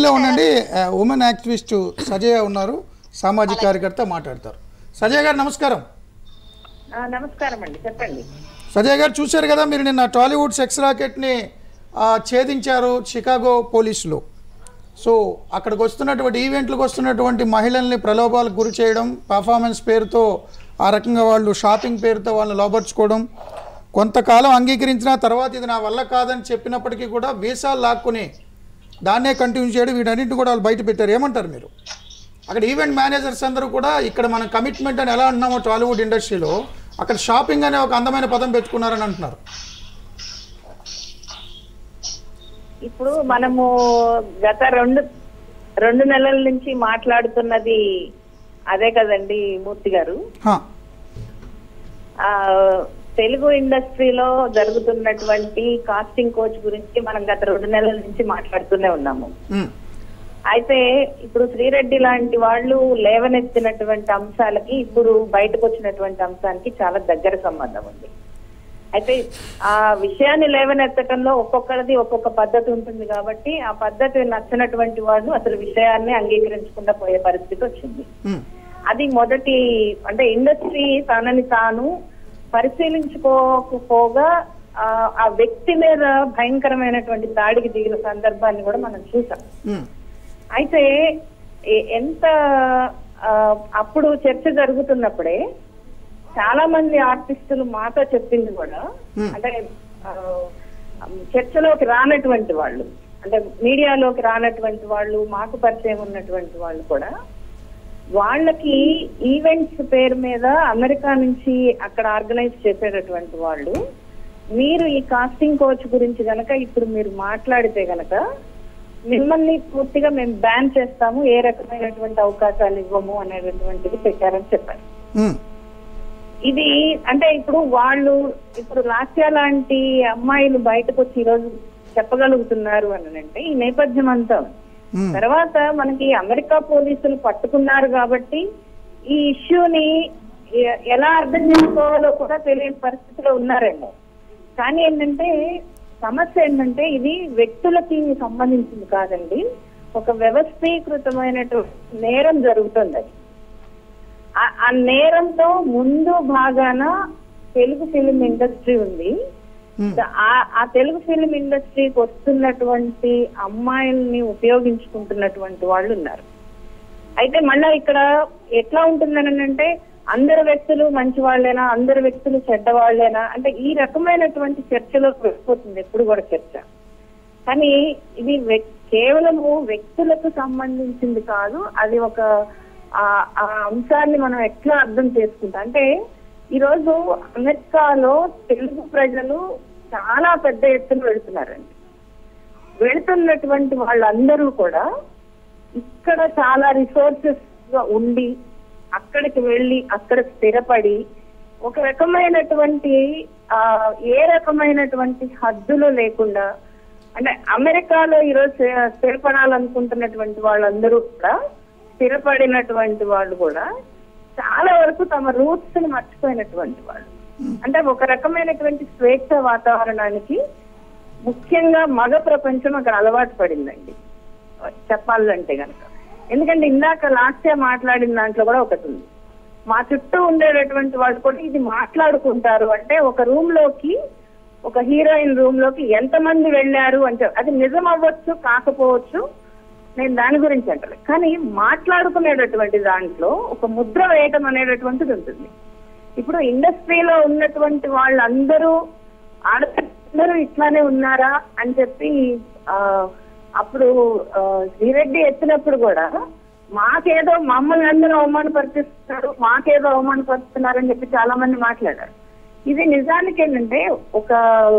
లైన్లో ఉండండి women activist సజయ ఉన్నారు సామాజిక కార్యకర్త మాట్లాడతారు సజయ్ గారు నమస్కారం ఆ, నమస్కారం అండి చెప్పండి సజయ్ గారు చూశారు కదా మీరు నిన్న టాలీవుడ్ సెక్స్ రాకెట్ని ఆ, ఛేదించారు చికాగో పోలీసులు సో అక్కడికి వస్తున్నటువంటి ఈవెంట్లకు వస్తున్నటువంటి మహిళల్ని ప్రలోభాలకు గురి చేయడం పర్ఫార్మెన్స్ పేరుతో ఆ రకంగా వాళ్ళు షాపింగ్ పేరుతో వాళ్ళని లోపరుచుకోవడం కొంతకాలం అంగీకరించిన తర్వాత ఇది నా వల్ల కాదని చెప్పినప్పటికీ కూడా వీసాలు లాక్కుని దాన్నే కంటిన్యూ చేయడం వీటన్నింటిని కూడా వాళ్ళు బయట పెట్టారు ఏమంటారు మీరు అక్కడ ఈవెంట్ మేనేజర్స్ అందరూ కూడా ఇక్కడ మనం కమిట్మెంట్ అని ఎలా అంటున్నామో టాలీవుడ్ ఇండస్ట్రీలో అక్కడ షాపింగ్ అనే ఒక అందమైన పదం పెట్టుకున్నారని అంటున్నారు ఇప్పుడు మనము గత రెండు రెండు నెలల నుంచి మాట్లాడుతున్నది అదే కదండి మూర్తి గారు హా, ఆ తెలుగు ఇండస్ట్రీలో జరుగుతున్నటువంటి కాస్టింగ్ కోచ్ గురించి మనం గత రెండు నెలల నుంచి మాట్లాడుతూనే ఉన్నాము ఉమ్, అయితే ఇప్పుడు శ్రీరెడ్డి లాంటి వాళ్ళు లేవనెత్తినటువంటి అంశాలకి ఇప్పుడు బయటకు వచ్చినటువంటి అంశానికి చాలా దగ్గర సంబంధం ఉంది అయితే ఆ విషయాన్ని లేవనెత్తటంలో ఒక్కొక్కరిది ఒక్కొక్క పద్ధతి ఉంటుంది కాబట్టి ఆ పద్ధతి నచ్చినటువంటి వాళ్ళు అసలు విషయాన్ని అంగీకరించకుండా పోయే పరిస్థితి వచ్చింది ఉమ్, అది మొదటి అంటే ఇండస్ట్రీ తనని తాను పరిశీలించుకోకపోగా ఆ, ఆ వ్యక్తి మీద భయంకరమైనటువంటి దాడికి దిగిన సందర్భాన్ని కూడా మనం చూసాం ఉమ్, అయితే ఎ- ఎంత ఆ, అప్పుడు చర్చ జరుగుతున్నప్పుడే చాలా మంది ఆర్టిస్టులు మాతో చెప్పింది కూడా Hmm. అంటే ఆ, చర్చలోకి రానటువంటి వాళ్ళు అంటే మీడియాలోకి రానటువంటి వాళ్ళు మాకు పరిచయం ఉన్నటువంటి వాళ్ళు కూడా వాళ్ళకి ఈవెంట్స్ పేరు మీద అమెరికా నుంచి అక్కడ ఆర్గనైజ్ చేసేటటువంటి వాళ్ళు మీరు ఈ కాస్టింగ్ కోచ్ గురించి గనక ఇప్పుడు మీరు మాట్లాడితే గనక మిమ్మల్ని పూర్తిగా మేము బ్యాన్ చేస్తాము ఏ రకమైనటువంటి అవకాశాలు ఇవ్వము అనేటటువంటిది పెట్టారని చెప్పారు ఉమ్, ఇది అంటే ఇప్పుడు వాళ్ళు ఇప్పుడు లాస్యా లాంటి అమ్మాయిలు బయటకు వచ్చి ఈరోజు చెప్పగలుగుతున్నారు అని అంటే ఈ నేపథ్యం అంతా ఉంది. ఉమ్, తర్వాత మనకి అమెరికా పోలీసులు పట్టుకున్నారు కాబట్టి ఈ ఇష్యూని ఎ- ఎలా అర్థం చేసుకోవాలో కూడా తెలియని పరిస్థితిలో ఉన్నారేమో కానీ ఏంటంటే సమస్య ఏంటంటే ఇది వ్యక్తులకి సంబంధించింది కాదండి ఒక వ్యవస్థీకృతమైనటువంటి నేరం జరుగుతుంది అది ఆ- ఆ నేరంతో ముందు భాగాన తెలుగు ఫిలిం ఇండస్ట్రీ ఉంది ఉమ్, ఆ- ఆ తెలుగు ఫిలిం ఇండస్ట్రీకి వస్తున్నటువంటి అమ్మాయిల్ని ఉపయోగించుకుంటున్నటువంటి వాళ్ళు ఉన్నారు అయితే మళ్ళా ఇక్కడ ఎట్లా ఉంటుందని అంటే అందరు వ్యక్తులు మంచి వాళ్ళేనా అందరు వ్యక్తులు చెడ్డ వాళ్ళేనా అంటే ఈ రకమైనటువంటి చర్చలోకి వెళ్ళిపోతుంది ఎప్పుడు కూడా చర్చ కానీ ఇది వ్యక్- కేవలము వ్యక్తులకు సంబంధించింది కాదు అది ఒక ఆ ఆ అంశాన్ని మనం ఎట్లా అర్థం చేసుకుంటాం అంటే ఈరోజు అమెరికాలో తెలుగు ప్రజలు చాలా పెద్ద ఎత్తున వెళుతున్నారండి వెళుతున్నటువంటి వాళ్ళందరూ కూడా ఇక్కడ చాలా రిసోర్సెస్ గా ఉండి అక్కడికి వెళ్ళి అక్కడ స్థిరపడి ఒక రకమైనటువంటి ఆ ఏ రకమైనటువంటి హద్దులు లేకుండా అంటే అమెరికాలో ఈరోజు స్థిర- స్థిరపడాలనుకుంటున్నటువంటి వాళ్ళందరూ కూడా స్థిరపడినటువంటి వాళ్ళు కూడా చాలా వరకు తమ రూట్స్ ని మర్చిపోయినటువంటి వాళ్ళు అంటే ఒక రకమైనటువంటి స్వేచ్ఛ వాతావరణానికి ముఖ్యంగా మగ ప్రపంచం అక్కడ అలవాటు పడిందండి చెప్పాలంటే గనక ఎందుకంటే ఇందాక లాస్ట్ ఇయర్ మాట్లాడిన దాంట్లో కూడా ఒకటి ఉంది మా చుట్టూ ఉండేటటువంటి వాళ్ళు కూడా ఇది మాట్లాడుకుంటారు అంటే ఒక రూమ్ లోకి ఒక హీరోయిన్ రూమ్ లోకి ఎంతమంది వెళ్ళారు అంటే అది నిజం అవ్వచ్చు కాకపోవచ్చు నేను దాని గురించి అంటాను కానీ మాట్లాడుకునేటటువంటి దాంట్లో ఒక ముద్ర వేయటం అనేటటువంటిది ఉంటుంది ఇప్పుడు ఇండస్ట్రీలో ఉన్నటువంటి వాళ్ళందరూ ఆడపిల్లలు ఇట్లానే ఉన్నారా అని చెప్పి ఆ, అప్పుడు ఆ, శ్రీరెడ్డి ఎత్తినప్పుడు కూడా మాకేదో మమ్మల్ని అందరూ అవమానపరిస్తున్నారు మాకేదో అవమానపరుస్తున్నారు అని చెప్పి చాలా మంది మాట్లాడారు ఇది నిజానికి ఏంటంటే ఒక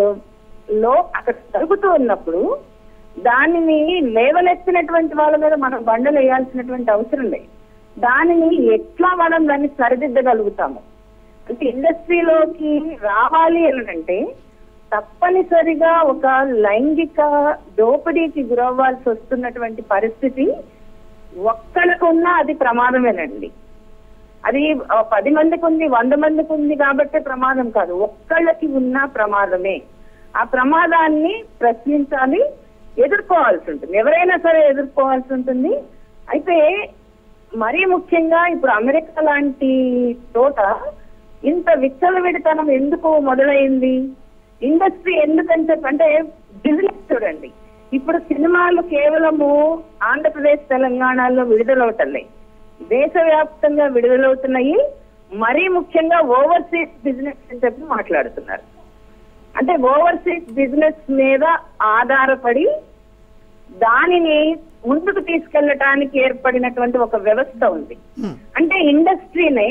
లో అక్కడ జరుగుతూ ఉన్నప్పుడు దానిని లేవనెత్తినటువంటి వాళ్ళ మీద మనం బండలు వేయాల్సినటువంటి అవసరం లేదు దానిని ఎట్లా మనం దాన్ని సరిదిద్దగలుగుతాము అంటే ఇండస్ట్రీలోకి రావాలి అని అంటే తప్పనిసరిగా ఒక లైంగిక దోపిడీకి గురవ్వాల్సి వస్తున్నటువంటి పరిస్థితి ఒక్కరికున్నా అది ప్రమాదమేనండి అది ఆ, పది మందికి ఉంది వంద మందికి ఉంది కాబట్టి ప్రమాదం కాదు ఒక్కళ్ళకి ఉన్న ప్రమాదమే ఆ ప్రమాదాన్ని ప్రశ్నించాలి ఎదుర్కోవాల్సి ఉంటుంది ఎవరైనా సరే ఎదుర్కోవాల్సి ఉంటుంది అయితే మరీ ముఖ్యంగా ఇప్పుడు అమెరికా లాంటి చోట ఇంత విచ్చలవిడితనం ఎందుకు మొదలైంది ఇండస్ట్రీ ఎందుకని చెప్పి అంటే బిజినెస్ చూడండి ఇప్పుడు సినిమాలు కేవలము ఆంధ్రప్రదేశ్ తెలంగాణలో విడుదలవుతున్నాయి దేశవ్యాప్తంగా విడుదలవుతున్నాయి మరీ ముఖ్యంగా ఓవర్సీస్ బిజినెస్ అని చెప్పి మాట్లాడుతున్నారు అంటే ఓవర్సీస్ బిజినెస్ మీద ఆధారపడి దానిని ముందుకు తీసుకెళ్లటానికి ఏర్పడినటువంటి ఒక వ్యవస్థ ఉంది Hmm. అంటే ఇండస్ట్రీనే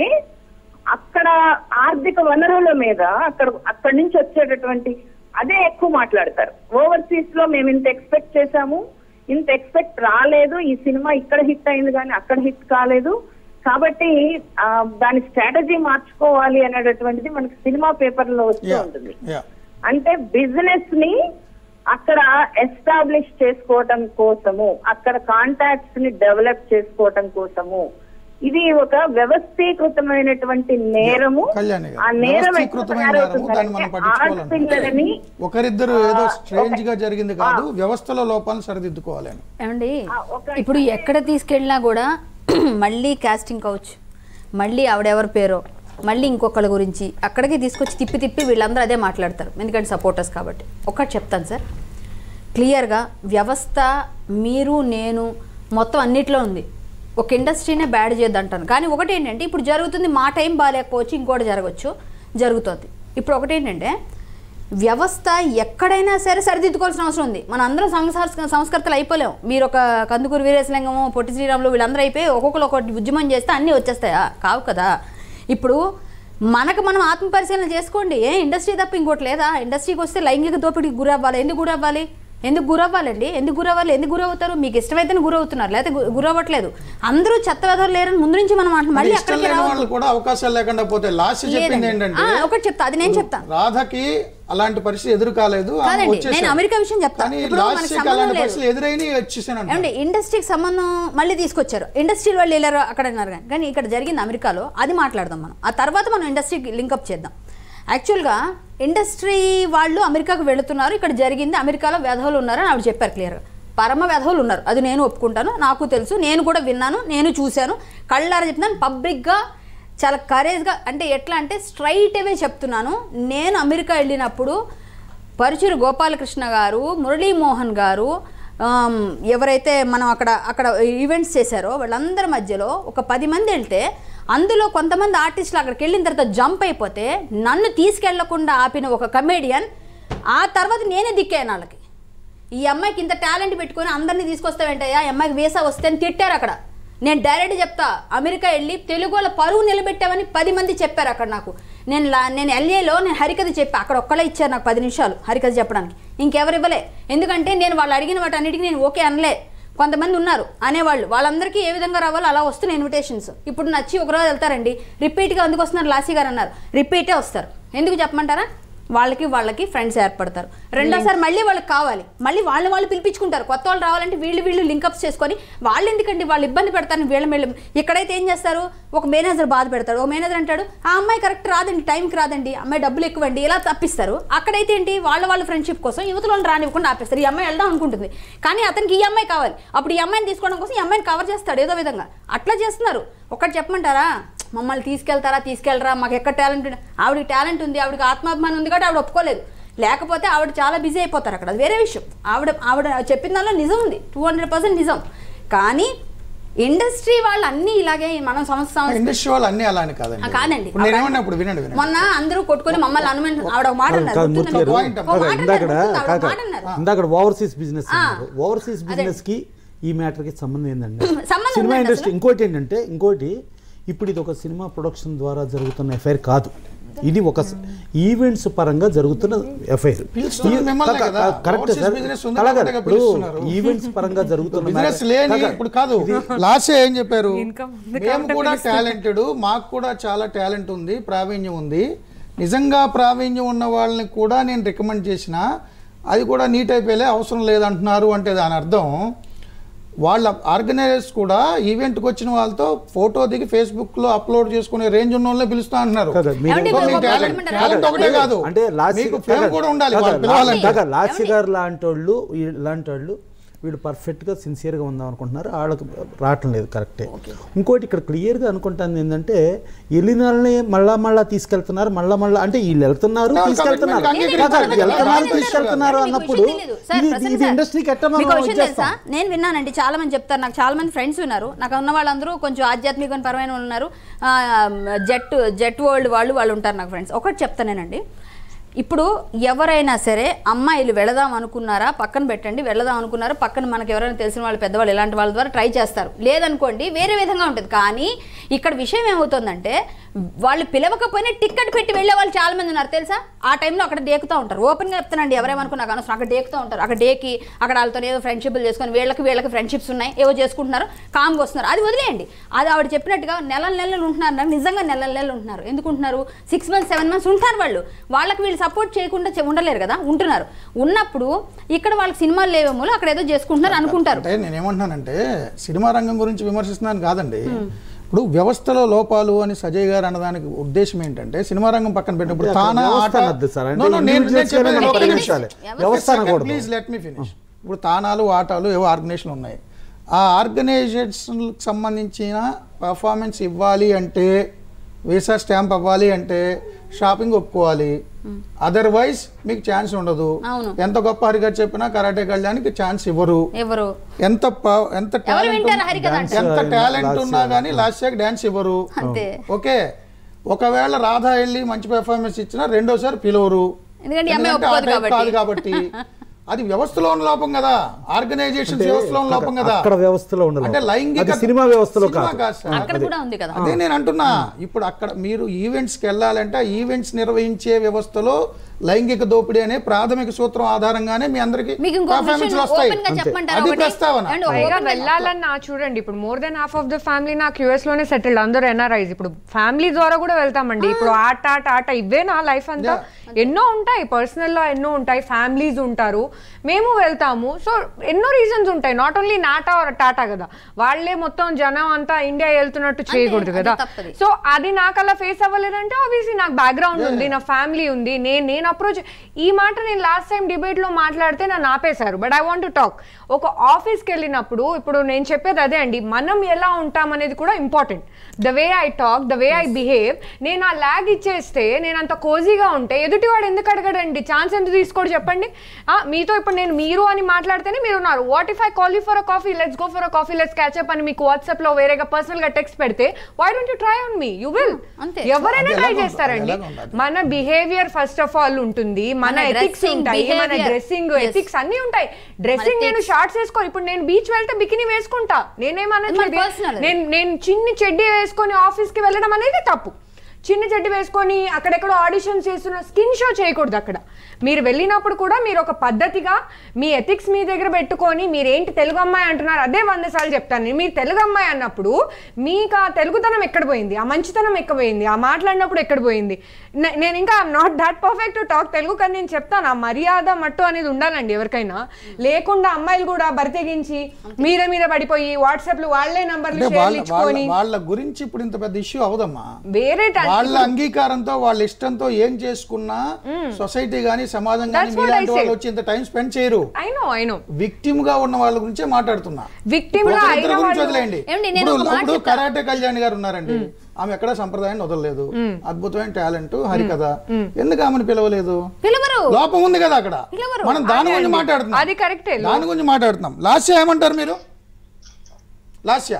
అక్కడ ఆర్థిక వనరుల మీద అక్కడ అక్కడి నుంచి వచ్చేటటువంటి అదే ఎక్కువ మాట్లాడతారు ఓవర్సీస్ లో మేము ఇంత ఎక్స్పెక్ట్ చేశాము ఇంత ఎక్స్పెక్ట్ రాలేదు ఈ సినిమా ఇక్కడ హిట్ అయింది కానీ అక్కడ హిట్ కాలేదు కాబట్టి ఆ, దాని స్ట్రాటజీ మార్చుకోవాలి అనేటటువంటిది మనకి సినిమా పేపర్ లో వస్తూ యా ఉంటుంది యా అంటే బిజినెస్ ని అక్కడ ఎస్టాబ్లిష్ చేసుకోవటం కోసము అక్కడ కాంటాక్ట్స్ ని డెవలప్ చేసుకోవటం కోసము ఇది ఒక వ్యవస్థీకృతమైనటువంటి నేరము కళ్యాణి గారు, ఆ నేరం ఎట్లా వ్యవస్థీకృతమైన నేరము, దాన్ని మనం తయారవుతుందంటే పట్టించుకోవాలంటే ఆడపిల్లలని ఒకరిద్దరు ఏదో ఆ, స్ట్రేంజ్ ఒక- గా జరిగింది కాదు వ్యవస్థలో లోపాలను సరిదిద్దుకోవాలని ఏమండి ఆ, ఒక- ఇప్పుడు ఎక్కడ తీసుకెళ్ళినా కూడా మళ్ళీ కాస్టింగ్ కౌచ్ మళ్ళీ ఆవిడెవరి పేరో మళ్ళీ ఇంకొకళ్ళ గురించి అక్కడికి తీసుకొచ్చి తిప్పి తిప్పి వీళ్ళందరూ అదే మాట్లాడతారు ఎందుకంటే సపోర్టర్స్ కాబట్టి ఒకటి చెప్తాను సార్ క్లియర్గా వ్యవస్థ మీరు నేను మొత్తం అన్నిట్లో ఉంది ఒక ఇండస్ట్రీనే బ్యాడ్ చేయొద్దంటాను కానీ ఒకటి ఏంటంటే ఇప్పుడు జరుగుతుంది మా టైం బాగాలేకపోవచ్చు ఇంకోటి జరగవచ్చు జరుగుతుంది ఇప్పుడు ఒకటి ఏంటంటే వ్యవస్థ ఎక్కడైనా సరే సరిదిద్దుకోవాల్సిన అవసరం ఉంది మన అందరం సంస్కార సంస్కర్తలు అయిపోలేం మీరు ఒక కందుకూరు వీరేశలింగము పొట్టి శ్రీరాములు వీళ్ళందరూ అయిపోయి ఒక్కొక్కరు ఒకటి ఉద్యమం చేస్తే అన్నీ వచ్చేస్తాయా కావు కదా ఇప్పుడు మనకు మనం ఆత్మ పరిశీలన చేసుకోండి ఏ ఇండస్ట్రీ తప్ప ఇంకోటి లేదా ఇండస్ట్రీకి వస్తే లైంగిక దోపిడీకి గురవ్వాలి ఎందుకు గురవ్వాలి ఎందుకు గురవ్వాలండి ఎందుకు గురవ్వాలి ఎందుకు గురవుతారు మీకు ఇష్టమైతేనే గురవుతున్నారు లేకపోతే గు- గురవ్వట్లేదు అందరూ చెత్త వెదరు లేరని ముందు నుంచి మనం అంటున్నాం. మళ్ళీ ఇష్టం అక్కడికి లేని రావద్దు వాళ్ళు కూడా అవకాశాలు లేకుండా పోతే లాస్ట్ చెప్పింది లేదండి. ఏంటంటే ఆ, ఒకటి చెప్తా అది నేను చెప్తా రాధకి అలాంటి పరిస్థితి ఎదురు కాలేదు ఆమె కాదండి, వచ్చేసారు. నేను అమెరికా విషయం చెప్తా. కానీ ఇప్పుడు మనకి లాస్ట్ సంబంధం అలాంటి లేదు. పరిస్థితులు ఎదురైన వచ్చేసాను ఏమండి ఇండస్ట్రీకి సంబంధం మళ్ళీ తీసుకొచ్చారు ఇండస్ట్రీ వాళ్ళు వెళ్ళారు అక్కడ అన్నారు కానీ కానీ ఇక్కడ జరిగింది అమెరికాలో అది మాట్లాడదాం మనం ఆ తర్వాత మనం ఇండస్ట్రీకి లింకప్ చేద్దాం యాక్చువల్గా ఇండస్ట్రీ వాళ్ళు అమెరికాకు వెళుతున్నారు ఇక్కడ జరిగింది అమెరికాలో వెధవులు ఉన్నారని ఆవిడ చెప్పారు క్లియర్గా పరమ వెధవులు ఉన్నారు అది నేను ఒప్పుకుంటాను నాకు తెలుసు నేను కూడా విన్నాను నేను చూశాను కళ్ళారా చెప్తున్నాను పబ్లిక్గా చాలా కరేజ్గా అంటే ఎట్లా అంటే స్ట్రైట్ అవే చెప్తున్నాను నేను అమెరికా వెళ్ళినప్పుడు పరుచూరు గోపాలకృష్ణ గారు మురళీమోహన్ గారు ఆమ్, ఎవరైతే మనం అక్కడ అక్కడ ఈవెంట్స్ చేశారో వాళ్ళందరి మధ్యలో ఒక పది మంది వెళ్తే అందులో కొంతమంది ఆర్టిస్టులు అక్కడికి వెళ్ళిన తర్వాత జంప్ అయిపోతే నన్ను తీసుకెళ్లకుండా ఆపిన ఒక కమేడియన్ ఆ తర్వాత నేనే దిక్కాను వాళ్ళకి ఈ అమ్మాయికి ఇంత టాలెంట్ పెట్టుకొని అందరినీ తీసుకొస్తావేంటయ్యా ఈ అమ్మాయికి వీసా వస్తే అని తిట్టారు అక్కడ నేను డైరెక్ట్ చెప్తా అమెరికా వెళ్ళి తెలుగు వాళ్ళ పరువు నిలబెట్టామని పది మంది చెప్పారు అక్కడ నాకు నేను లా నేను ఎల్ఏలో నేను హరికథ చెప్పి అక్కడ ఒక్కళ్ళే ఇచ్చారు నాకు పది నిమిషాలు హరికథ చెప్పడానికి ఇంకెవరు ఇవ్వలే ఎందుకంటే నేను వాళ్ళు అడిగిన వాటి అన్నిటికీ నేను ఓకే అనలే కొంతమంది ఉన్నారు అనేవాళ్ళు వాళ్ళందరికీ ఏ విధంగా రావాలో అలా వస్తున్నాయి ఇన్విటేషన్స్ ఇప్పుడు నచ్చి ఒకరోజు వెళ్తారండి రిపీట్గా ఎందుకు వస్తున్నారు లాసీ గారు అన్నారు రిపీటే వస్తారు ఎందుకు చెప్పమంటారా వాళ్ళకి వాళ్ళకి ఫ్రెండ్స్ ఏర్పడతారు రెండోసారి మళ్ళీ వాళ్ళకి కావాలి మళ్ళీ వాళ్ళని వాళ్ళు పిలిపించుకుంటారు కొత్త వాళ్ళు రావాలంటే వీళ్ళు వీళ్ళు లింకప్స్ చేసుకొని వాళ్ళు ఎందుకండి వాళ్ళు ఇబ్బంది పెడతారు వీళ్ళ వీళ్ళు ఇక్కడైతే ఏం చేస్తారు ఒక మేనేజర్ బాధ పెడతాడు ఒక మేనేజర్ అంటాడు ఆ అమ్మాయి కరెక్ట్ రాదండి టైంకి రాదండి అమ్మాయి డబ్బులు ఎక్కువండి ఇలా తప్పిస్తారు అక్కడైతే ఏంటి వాళ్ళ వాళ్ళ ఫ్రెండ్షిప్ కోసం యువతల వాళ్ళు రానివ్వకుండా ఆపేస్తారు ఈ అమ్మాయి వెళ్దాం అనుకుంటుంది కానీ అతనికి ఈ అమ్మాయి కావాలి అప్పుడు ఈ అమ్మాయిని తీసుకోవడం కోసం ఈ అమ్మాయిని కవర్ చేస్తాడు ఏదో విధంగా అట్లా చేస్తున్నారు ఒకటి చెప్పమంటారా మమ్మల్ని తీసుకెళ్తారా తీసుకెళ్ళరా మాకు ఎక్కడ టాలెంట్ ఉంది ఆవిడకి టాలెంట్ ఉంది ఆవిడకి ఆత్మాభిమానం ఉంది కాబట్టి ఆవిడ ఒప్పుకోలేదు లేకపోతే ఆవిడ చాలా బిజీ అయిపోతారు అక్కడ అది వేరే విషయం ఆవిడ ఆవిడ చెప్పిన దానిలో నిజం ఉంది టూ హండ్రెడ్ పర్సెంట్ నిజం కానీ ఇండస్ట్రీ వాళ్ళు అన్నీ ఇలాగే మనం సంస్థ సంస్థ ఇండస్ట్రీ వాళ్ళు అన్ని అలా అని ఆ, కాదండి కాదండి ఇప్పుడు నేనేమన్నా ఇప్పుడు వినండి వినండి మొన్న అందరూ కొట్టుకొని మమ్మల్ని అనుమతి ఆవిడ ఒక మాట అన్నారు కాదు గుర్తుందా మూర్తి గారు మీకు? point ఒక మాట ఇందాక అన్నారు, గుర్తుందా? ఆవిడ కాక మాట అన్నారు. ఇందాక ఓవర్సీస్ బిజినెస్ ఆ. ఓవర్సీస్ బిజినెస్ కి ఈ మ్యాటర్ కి సంబంధం ఏంటంటే సంబంధం సినిమా ఉందండి ఇండస్ట్రీ అసలు. ఇంకోటి ఏంటంటే ఇంకోటి ఇప్పుడు ఇది ఒక సినిమా ప్రొడక్షన్ ద్వారా జరుగుతున్న ఎఫ్ఐఆర్ కాదు ఇది ఒక ఈవెంట్స్ పరంగా జరుగుతున్న ఎఫ్ఐఆర్ పిలుస్తున్నారు మిమ్మల్నే కదా. కరెక్ట్ Overseas సార్ business ఉంది అలాగే కాబట్టి ఇప్పుడు పిలుస్తున్నారు. ఈవెంట్స్ పరంగా జరుగుతున్న బిజినెస్ matter- లేని కాక- ఇప్పుడు కాదు లాస్ట్ ఏం చెప్పారు Income ఉంది మేము కాబట్టి కూడా పిలుస్తున్నారు. టాలెంటెడ్ మాకు కూడా చాలా టాలెంట్ ఉంది ప్రావీణ్యం ఉంది నిజంగా ప్రావీణ్యం ఉన్న వాళ్ళని కూడా నేను రికమెండ్ చేసిన అది కూడా నీట్ అయిపోయలే అవసరం లేదంటున్నారు అంటే దాని అర్థం వాళ్ళ ఆర్గనైజర్స్ కూడా ఈవెంట్కి వచ్చిన వాళ్ళతో ఫోటో దిగి ఫేస్బుక్ లో అప్లోడ్ చేసుకునే రేంజ్ ఉన్న వాళ్ళని పిలుస్తా అంటున్నారు కదా, మీరు- ఏమండి, సో మీ ఒక talent- గవర్నమెంట్ talent ఒకటే కాదు అంటే లాస్ట్ మీకు ఫేమ్ కూడా ఉండాలి వాళ్ళు పిలవాలంటే లాస్ట్ గారు లాంటి వాళ్ళు ఇలాంటి వాళ్ళు వీళ్ళు పర్ఫెక్ట్గా సిన్సియర్గా ఉందాం అనుకుంటున్నారు వాళ్ళకి రావటం లేదు కరెక్టే ఇంకోటి ఇక్కడ క్లియర్గా అనుకుంటాను ఏంటంటే వెళ్ళిన వాళ్ళని మళ్ళా మళ్ళా తీసుకెళ్తున్నారు మళ్ళా మళ్ళా అంటే వీళ్ళు వెళ్తున్నారు వాళ్ళు తీసుకెళ్తున్నారు commitment కి కాదు, అంగీకరించాలి కదా. వెళ్తున్నారు వాళ్ళు తీసుకెళ్తున్నారు మీకు అన్నప్పుడు విషయం తెలీదు. సార్, ఇది ప్రసన్న ఇది సార్, ఇండస్ట్రీకి ఎట్లా మీకు మనం విషయం తెలుసా ఇచ్చేస్తాం నేను విన్నానండి చాలా మంది చెప్తారు నాకు చాలా మంది ఫ్రెండ్స్ ఉన్నారు నాకు ఉన్న వాళ్ళందరూ కొంచెం ఆధ్యాత్మిక పరమైన వాళ్ళు ఉన్నారు ఆ, జెట్ జెట్ వరల్డ్ వాళ్ళు వాళ్ళు ఉంటారు నాకు ఫ్రెండ్స్ ఒకటి చెప్తానేనండి ఇప్పుడు ఎవరైనా సరే అమ్మాయిలు వెళదాం అనుకున్నారా పక్కన పెట్టండి వెళదాం అనుకున్నారా పక్కన మనకు ఎవరైనా తెలిసిన వాళ్ళు పెద్దవాళ్ళు ఇలాంటి వాళ్ళ ద్వారా ట్రై చేస్తారు లేదనుకోండి వేరే విధంగా ఉంటుంది కానీ ఇక్కడ విషయం ఏమవుతుందంటే వాళ్ళు పిలవకపోయినా టికెట్ పెట్టి వెళ్ళే వాళ్ళు చాలా మంది ఉన్నారు తెలుసా ఆ టైంలో అక్కడ డేకుతూ ఉంటారు ఓపెన్గా చెప్తానండి ఎవరేమనుకున్నా కానీ అక్కడ డేకుతూ ఉంటారు అక్కడ డేకి అక్కడ వాళ్ళతో ఏదో ఫ్రెండ్షిప్లు చేసుకొని వీళ్ళకి వీళ్ళకి ఫ్రెండ్షిప్స్ ఉన్నాయి ఏవో చేసుకుంటున్నారు కామ్గా వస్తున్నారు అది వదిలేయండి అది ఆవిడ చెప్పినట్టుగా నెల నెలలు ఉంటున్నారు నాకు నిజంగా నెల నెలలు ఉంటున్నారు ఎందుకు ఉంటున్నారు సిక్స్ మంత్స్ సెవెన్ మంత్స్ ఉంటారు వాళ్ళు వాళ్ళకి వీళ్ళు సపోర్ట్ చేయకుండా చె- ఉండలేరు కదా ఉంటున్నారు ఉన్నప్పుడు ఇక్కడ వాళ్ళకి సినిమాలు లేవేమో అక్కడ ఏదో చేసుకుంటున్నారు అనుకుంటారు అంటే నేనేమంటున్నానంటే సినిమా రంగం గురించి విమర్శిస్తున్నాను కాదండి ఇప్పుడు వ్యవస్థలో లోపాలు అని సజయ్ గారు అన్నదానికి ఉద్దేశం ఏంటంటే సినిమా రంగం పక్కన పెట్టినప్పుడు అంటే తానా వ్యవస్థ ఆట అనొద్దు సార్. అంటే No, no, నేను- నేను individuals చెప్పేది గానే ఒక్క మనం నిమిషం. పరిగణించాలి. వ్యవస్థ అనకూడదు. ప్లీజ్ లెట్ మీ ఫినిష్ ఇప్పుడు తానాలు ఆటాలు ఏవో ఆర్గనైజేషన్లు ఉన్నాయి ఆ ఆర్గనైజేషన్లకు సంబంధించిన పర్ఫార్మెన్స్ ఇవ్వాలి అంటే వీసా స్టాంప్ అవ్వాలి అంటే షాపింగ్ ఒప్పుకోవాలి అదర్వైజ్ మీకు ఛాన్స్ ఉండదు అవును. ఎంత గొప్ప హరిగారు చెప్పినా కరాటే కళ్యాణ్కి ఛాన్స్ ఇవ్వరు ఎవరు ఎంత ప- ఎంత ఎవరు టాలెంట్ వింటారు హరికథ అంటే? ఎంత Dance టాలెంట్ last ఉన్నా year. కానీ లాస్ట్ ఇయర్ డాన్స్ ఇవ్వరు అంతే ఓకే ఒకవేళ రాధా వెళ్ళి మంచి పెర్ఫార్మెన్స్ ఇచ్చినా రెండోసారి పిలవరు ఎందుకంటే ఈ అమ్మాయి ఎందుకంటే ఆ ఒప్పుకోదు type కాదు కాబట్టి. కాబట్టి అది వ్యవస్థలో ఉన్న లోపం కదా ఆర్గనైజేషన్ అంటే వ్యవస్థలో ఉన్న లోపం కదా అక్కడ వ్యవస్థలో ఉండదు అంటే లైంగిక అది సినిమా వ్యవస్థలో సినిమా కాదు కాదు సార్. అక్కడ కూడా ఉంది కదా అదే నేను అంటున్నా ఇప్పుడు అక్కడ మీరు ఈవెంట్స్కి వెళ్ళాలంటే ఆ ఈవెంట్స్ నిర్వహించే వ్యవస్థలో లైంగిక దోపిడీ అనే ప్రాథమిక సూత్రం ఆధారంగానే మీ అందరికి మీకు ఇంకో performance విషయం లు వస్తాయి ఓపెన్ గా చెప్పమంటారా అది ఒకటి? ప్రస్తావన ఏమండి, పైగా open గా- వెళ్ళాలన్నా చూడండి ఇప్పుడు more than half of the family నాకు యుఎస్ లోనే సెటిల్డ్ అందరూ ఎన్ఆర్ఐస్ ఇప్పుడు ఫ్యామిలీ ద్వారా కూడా వెళ్తామండి ఇప్పుడు ఆట ఆట ఆట ఇవే నా లైఫ్ అంతా ఎన్నో ఉంటాయి పర్సనల్ లో ఎన్నో ఉంటాయి ఫ్యామిలీస్ ఉంటారు మేము వెళ్తాము సో ఎన్నో రీజన్స్ ఉంటాయి not only NATA or TATA కదా వాళ్ళే మొత్తం జనం అంతా ఇండియా వెళ్తున్నట్టు చేయకూడదు అది కదా తప్పది. సో అది నాకు అలా ఫేస్ అవ్వలేదంటే ఆబ్వియస్లీ నాకు బ్యాక్గ్రౌండ్ ఉంది నా ఫ్యామిలీ ఉంది నేను నేను అప్రోచ్ ఈ మాట నేను లాస్ట్ టైం డిబేట్ లో మాట్లాడితే నన్ను ఆపేశారు but I want to talk ఒక ఆఫీస్కి వెళ్ళినప్పుడు ఇప్పుడు నేను చెప్పేది అదే అండి మనం ఎలా ఉంటాం అనేది కూడా important the way I talk the way I behave నేను ఆ ల్యాగ్ ఇచ్చేస్తే నేను అంత కోజీగా ఉంటే ఎదుటివాడు ఎందుకు అడగడండి ఛాన్స్ ఎందుకు తీసుకోడు చెప్పండి ఆ, మీతో ఇప్పుడు నేను మీరు అని మాట్లాడితేనే మీరు ఉన్నారు what if I call you for a coffee let's go for a coffee let's catch up అని మీకు వాట్సాప్ లో వేరేగా పర్సనల్ గా టెక్స్ట్ పెడితే why don't you try on me you will అంతే. ఎవరైనా అది ట్రై ఎలాగో చేస్తారండి ఉంటుంది, ఎలాగో ఉంటుంది. మన బిహేవియర్ ఫస్ట్ ఆఫ్ ఆల్ ఉంటుంది మన మన ఎథిక్స్ dressing, ఉంటాయి మన behavior. Dressing Yes. ఎథిక్స్ అన్ని ఉంటాయి డ్రెస్సింగ్ నేను ethics. షార్ట్స్ వేసుకో ఇప్పుడు నేను బీచ్ వెళ్తే బికిని వేసుకుంటా అది మన నేనేమన్నది personal అది. నేను నేను చిన్ని చెడ్డీ వేసుకొని ఆఫీస్ కి వెళ్ళడం అనేది తప్పు చిన్న చెడ్డి వేసుకొని అక్కడెక్కడో ఆడిషన్స్ చేస్తున్న స్కిన్ షో చేయకూడదు అక్కడ మీరు వెళ్ళినప్పుడు కూడా మీరు ఒక పద్ధతిగా మీ ఎథిక్స్ మీ దగ్గర పెట్టుకొని మీరేంటి తెలుగు అమ్మాయి అంటున్నారు అదే వంద సార్లు చెప్తాను నేను. మీరు తెలుగు అమ్మాయి అన్నప్పుడు మీకు ఆ తెలుగుతనం ఎక్కడ పోయింది ఆ మంచితనం ఎక్కడ పోయింది ఆ మాట్లాడినప్పుడు ఎక్కడ పోయింది నే- నేను ఇంకా not that perfect to talk Telugu కానీ నేను చెప్తాను ఆ మర్యాద మట్టు అనేది ఉండాలండి ఎవరికైనా లేకుండా అమ్మాయిలు కూడా బరితెగించి మీద మీద పడిపోయి వాట్సాప్ లో వాళ్ళే నంబర్లు అంటే షేర్లు వాళ్ళ వాళ్ళ ఇచ్చుకొని వాళ్ళ గురించి ఇప్పుడు ఇంత పెద్ద ఇష్యూ అవదమ్మా వేరే ట- వాళ్ళ అంగీకారంతో వాళ్ళ ఇష్టంతో ఏం చేసుకున్నా సొసైటీ గానీ సమాజం గానీ That's what I మీలాంటి వాళ్ళు said. వచ్చి ఇంత టైం స్పెండ్ చేయరు I know I know victim గా ఉన్న వాళ్ళ గురించే మాట్లాడుతున్నా Victim గా ఒకరిద్దరి అయిన గురించి వాళ్ళు- వదిలేయండి ఏమండి, నేను ఇప్పుడు ఒక మాట ఇప్పుడు చెప్తా. కరాటే కళ్యాణ్ గారు ఉన్నారండి ఆమె ఎక్కడ సంప్రదాయాన్ని వదలలేదు అద్భుతమైన టాలెంట్ హరికథ ఎందుకు ఆమెను పిలవలేదు పిలవరు లోపం ఉంది కదా అక్కడ పిలవరు. మనం దాని గురించి మాట్లాడుతున్నాం అది కరెక్టే దాని గురించి మాట్లాడుతున్నాం లాస్య ఏమంటారు మీరు లాస్య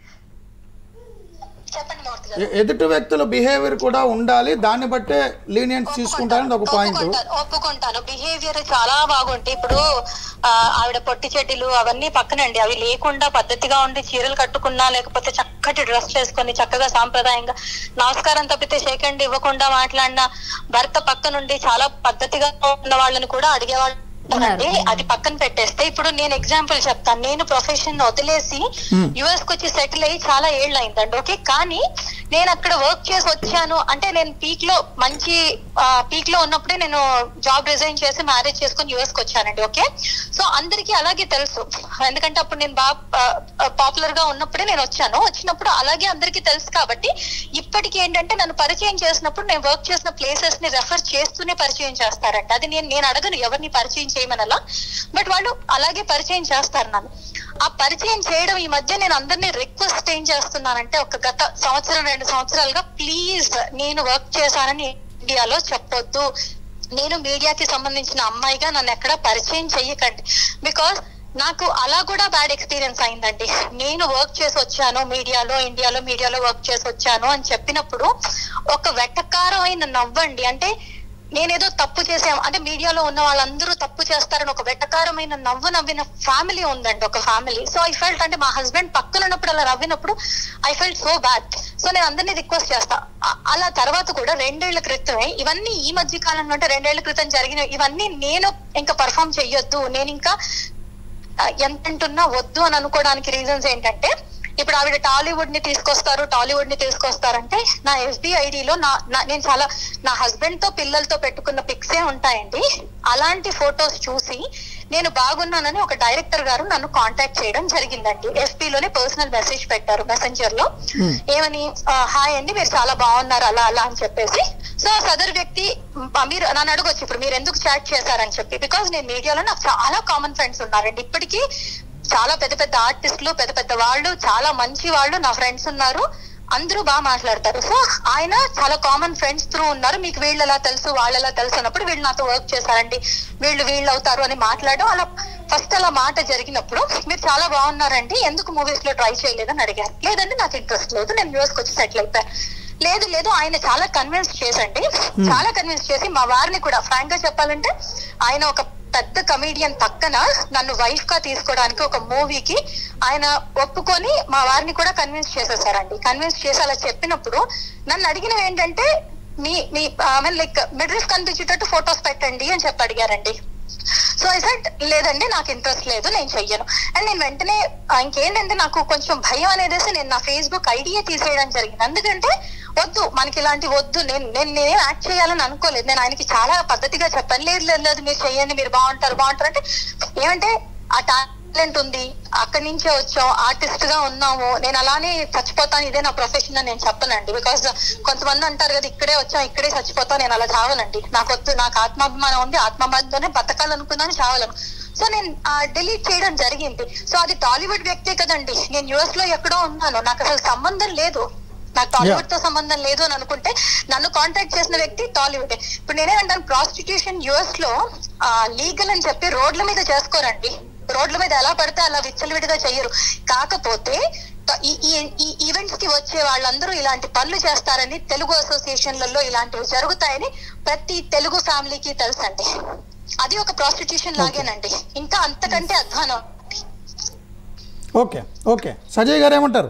చెప్పండి మూర్తి గారు ఎ- ఎదుటి వ్యక్తుల బిహేవియర్ కూడా ఉండాలి దాన్ని బట్టే లీనియన్స్ తీసుకుంటారని ఒక పాయింట్ ఒప్పుకుంటాను ఒప్పుకుంటాను బిహేవియర్ చాలా బాగుంటాయి ఇప్పుడు ఆ, ఆవిడ పొట్టి చెడ్డీలు అవన్నీ పక్కనండి అవి లేకుండా పద్ధతిగా ఉండి చీరలు కట్టుకున్నా లేకపోతే చక్కటి డ్రెస్ వేసుకొని చక్కగా సాంప్రదాయంగా నమస్కారం తప్పితే సేకండి ఇవ్వకుండా మాట్లాడిన భర్త పక్క నుండి చాలా పద్ధతిగా ఉన్న వాళ్ళని కూడా అడిగేవాళ్ళు ఉంటారండి. అది పక్కన పెట్టేస్తే ఇప్పుడు నేను ఎగ్జాంపుల్ చెప్తాను నేను ప్రొఫెషన్ వదిలేసి యుఎస్ కి వచ్చి సెటిల్ అయ్యి చాలా ఏళ్ళు అయిందండి ఓకే కానీ నేను అక్కడ వర్క్ చేసి వచ్చాను అంటే నేను పీక్ లో మంచి పీక్ లో ఉన్నప్పుడే నేను జాబ్ రిజైన్ చేసి మ్యారేజ్ చేసుకుని యుఎస్ కి వచ్చానండి ఓకే సో అందరికీ అలాగే తెలుసు ఎందుకంటే అప్పుడు నేను బాగా పాపులర్ గా ఉన్నప్పుడే నేను వచ్చాను వచ్చినప్పుడు అలాగే అందరికీ తెలుసు కాబట్టి ఇప్పటికి ఏంటంటే నన్ను పరిచయం చేసినప్పుడు నేను వర్క్ చేసిన ప్లేసెస్ ని రెఫర్ చేస్తూనే పరిచయం చేస్తారంట అది నేను నేను అడగను ఎవరిని పరిచయం చేయమని అలా బట్ వాళ్ళు అలాగే పరిచయం చేస్తారు నన్ను ఆ పరిచయం చేయడం ఈ మధ్య నేను అందరినీ రిక్వెస్ట్ ఏం చేస్తున్నానంటే ఒక గత సంవత్సరం రెండు సంవత్సరాలుగా ప్లీజ్ నేను వర్క్ చేశానని ఇండియాలో చెప్పొద్దు నేను మీడియాకి సంబంధించిన అమ్మాయిగా నన్ను ఎక్కడ పరిచయం చెయ్యకండి బికాస్ నాకు అలా కూడా బ్యాడ్ ఎక్స్పీరియన్స్ అయిందండి నేను వర్క్ చేసి వచ్చాను మీడియాలో ఇండియాలో మీడియాలో వర్క్ చేసి వచ్చాను అని చెప్పినప్పుడు ఒక వెటకారమైన నవ్వండి అంటే నేనేదో తప్పు చేసాం అంటే మీడియాలో ఉన్న వాళ్ళందరూ తప్పు చేస్తారని ఒక వెటకారమైన నవ్వు నవ్విన ఫ్యామిలీ ఉందండి ఒక ఫ్యామిలీ సో ఐ ఫెల్ట్ అంటే మా హస్బెండ్ పక్కన ఉన్నప్పుడు అలా నవ్వినప్పుడు I felt so bad so నేను అందరినీ రిక్వెస్ట్ చేస్తా అ- అలా తర్వాత కూడా రెండేళ్ల క్రితమే ఇవన్నీ ఈ మధ్య కాలంలో అంటే రెండేళ్ల క్రితం జరిగిన ఇవన్నీ నేను ఇంకా పర్ఫామ్ చెయ్యొద్దు నేను ఇంకా ఆ, ఎంత అంటున్నా వద్దు అని అనుకోవడానికి రీజన్స్ ఏంటంటే ఇప్పుడు ఆవిడ టాలీవుడ్ ని తీసుకొస్తారు టాలీవుడ్ ని తీసుకొస్తారంటే నా ఎఫ్బి ఐడిలో నా నా- నేను చాలా నా హస్బెండ్ తో పిల్లలతో పెట్టుకున్న పిక్సే ఉంటాయండి అలాంటి ఫొటోస్ చూసి నేను బాగున్నానని ఒక డైరెక్టర్ గారు నన్ను కాంటాక్ట్ చేయడం జరిగిందండి FB లోనే పర్సనల్ మెసేజ్ పెట్టారు మెసెంజర్ లో ఏమని "ఆ, హాయ్ అండి మీరు చాలా బాగున్నారు అలా అలా అని చెప్పేసి సో సదర్ వ్యక్తి "మ్, మీరు నన్ను అడగొచ్చు ఇప్పుడు మీరు ఎందుకు చాట్ చేశారని చెప్పి బికాస్ నేను మీడియాలో నాకు చాలా కామన్ ఫ్రెండ్స్ ఉన్నారండి ఇప్పటికీ చాలా పెద్ద పెద్ద ఆర్టిస్టులు పెద్ద పెద్ద వాళ్ళు చాలా మంచి వాళ్ళు నా ఫ్రెండ్స్ ఉన్నారు అందరూ బాగా మాట్లాడతారు సో ఆయన చాలా కామన్ ఫ్రెండ్స్ త్రూ ఉన్నారు మీకు వీళ్ళు ఎలా తెలుసు వాళ్ళు ఎలా తెలుసు అన్నప్పుడు వీళ్ళు నాతో వర్క్ చేశారండి వీళ్ళు వీళ్ళు అవుతారు అని మాట్లాడడం అలా ఫస్ట్ అలా మాట జరిగినప్పుడు మీరు చాలా బాగున్నారండి ఎందుకు మూవీస్ లో ట్రై చేయలేదని అడిగారు లేదండి నాకు ఇంట్రెస్ట్ లేదు నేను న్యూస్ వచ్చి సెటిల్ అయిపోయాను లేదు లేదు ఆయన చాలా కన్విన్స్ చేసండి చాలా కన్విన్స్ చేసి మా వారిని కూడా ఫ్రాంక్ గా చెప్పాలంటే ఆయన ఒక పెద్ద కమీడియన్ పక్కన నన్ను వైఫ్ గా తీసుకోవడానికి ఒక మూవీకి ఆయన ఒప్పుకొని మా వారిని కూడా కన్విన్స్ చేసేసారండి కన్విన్స్ చేసి అలా చెప్పినప్పుడు నన్ను అడిగినవి ఏంటంటే మీ మీ మీన్ లైక్ మిడ్రిఫ్ కనిపించేటట్టు ఫొటోస్ పెట్టండి అని చెప్పి అడిగారండి సో ఐ సెట్ లేదండి నాకు ఇంట్రెస్ట్ లేదు నేను చెయ్యను అండ్ నేను వెంటనే ఆ, ఇంకేంటంటే నాకు కొంచెం భయం అనేసి నేను నా ఫేస్బుక్ ఐడియా తీసేయడం జరిగింది ఎందుకంటే వద్దు మనకి ఇలాంటి వద్దు నేను నేను నేనేం యాక్ట్ చేయాలని అనుకోలేదు నేను ఆయనకి చాలా పద్ధతిగా చెప్పాను లేదు లేదు లేదు మీరు చెయ్యండి మీరు బాగుంటారు బాగుంటారు అంటే ఏమంటే ఆ టాలెంట్ ఉంది అక్కడి నుంచే వచ్చాం ఆర్టిస్ట్ గా ఉన్నాము నేను అలానే చచ్చిపోతాను ఇదే నా ప్రొఫెషన్ అని నేను చెప్పనండి బికాస్ కొంతమంది అంటారు కదా ఇక్కడే వచ్చాం ఇక్కడే చచ్చిపోతాను నేను అలా చావనండి నాకు వద్దు నాకు ఆత్మాభిమానం ఉంది ఆత్మాభిమానంతోనే బతకాలనుకున్నాను చావలను సో నేను డిలీట్ చేయడం జరిగింది సో అది టాలీవుడ్ వ్యక్తే కదండి నేను యుఎస్ లో ఎక్కడో ఉన్నాను నాకు అసలు సంబంధం లేదు నాకు టాలీవుడ్ తో సంబంధం లేదు అని అనుకుంటే నన్ను కాంటాక్ట్ చేసిన వ్యక్తి టాలీవుడ్ ఇప్పుడు నేనేమంటాను ప్రాస్టిట్యూషన్ యుఎస్ లో లీగల్ అని చెప్పి రోడ్ల మీద చేసుకోరండి రోడ్ల మీద ఎలా పడితే అలా విచ్చలవిడిగా చెయ్యరు కాకపోతే ట- ఈ ఈ- ఈ ఈవెంట్స్ కి వచ్చే వాళ్ళందరూ ఇలాంటి పనులు చేస్తారని తెలుగు అసోసియేషన్లలో ఇలాంటివి జరుగుతాయని ప్రతి తెలుగు ఫ్యామిలీకి తెలుసండి అది ఒక ప్రాస్టిట్యూషన్ లాగేనండి ఇంకా అంతకంటే అధ్వానం ఓకే ఓకే సజయ్ గారు ఏమంటారు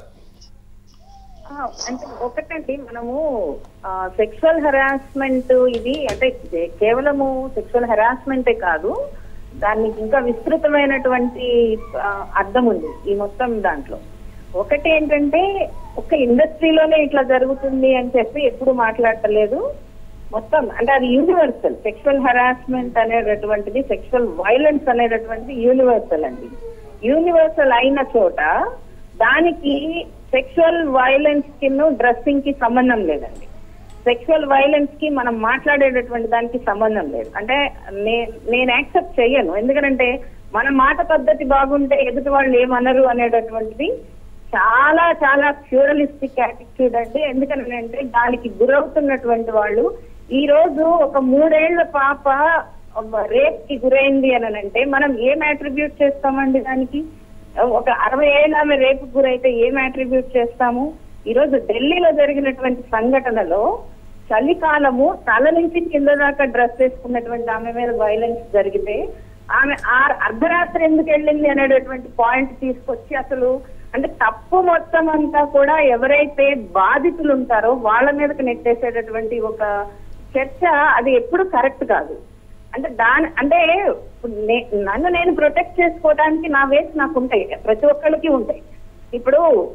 ఆ, అంటే ఒకటండి మనము సెక్షువల్ హెరాస్మెంట్ ఇది అంటే కే- కేవలము సెక్షువల్ హెరాస్మెంటే కాదు దానికి ఇంకా విస్తృతమైనటువంటి ఆ, అర్థం ఉంది ఈ మొత్తం దాంట్లో ఒకటి ఏంటంటే ఒక ఇండస్ట్రీలోనే ఇట్లా జరుగుతుంది అని చెప్పి ఎప్పుడు మాట్లాడటలేదు మొత్తం అంటే అది యూనివర్సల్ సెక్షువల్ హెరాస్మెంట్ అనేటటువంటిది సెక్షువల్ వైలెన్స్ అనేటటువంటిది యూనివర్సల్ అండి యూనివర్సల్ అయిన చోట దానికి సెక్షువల్ వైలెన్స్ కి డ్రెస్సింగ్ కి సంబంధం లేదండి సెక్షువల్ వైలెన్స్ కి మనం మాట్లాడేటటువంటి దానికి సంబంధం లేదు అంటే నే- నేను యాక్సెప్ట్ చెయ్యను ఎందుకంటే మన మాట పద్ధతి బాగుంటే ఎదుటి వాళ్ళు ఏమనరు అనేటటువంటిది చాలా చాలా ప్యూరలిస్టిక్ యాటిట్యూడ్ అండి ఎందుకంటే దానికి గురవుతున్నటువంటి వాళ్ళు ఈ రోజు ఒక మూడేళ్ల పాప రేప్ కి గురైంది అని అంటే మనం ఏం అట్రిబ్యూట్ చేస్తామండి దానికి ఒక అరవై ఏళ్ళ ఆమె రేపు గురైతే ఏం అట్రిబ్యూట్ చేస్తాము ఈ రోజు ఢిల్లీలో జరిగినటువంటి సంఘటనలో చలికాలము తల నుంచి కింద దాకా డ్రెస్ వేసుకున్నటువంటి ఆమె మీద వైలెన్స్ జరిగితే ఆమె ఆ అర్ధరాత్రి ఎందుకు వెళ్ళింది అనేటటువంటి పాయింట్ తీసుకొచ్చి అసలు అంటే తప్పు మొత్తం అంతా కూడా ఎవరైతే బాధితులు ఉంటారో వాళ్ళ మీదకి నెట్టేసేటటువంటి ఒక చర్చ అది ఎప్పుడు కరెక్ట్ కాదు అంటే దాని అంటే ఇప్పుడు నే- నన్ను నేను ప్రొటెక్ట్ చేసుకోవడానికి నా వేస్ నాకు ఉంటాయి ప్రతి ఒక్కరికి ఉంటాయి ఇప్పుడు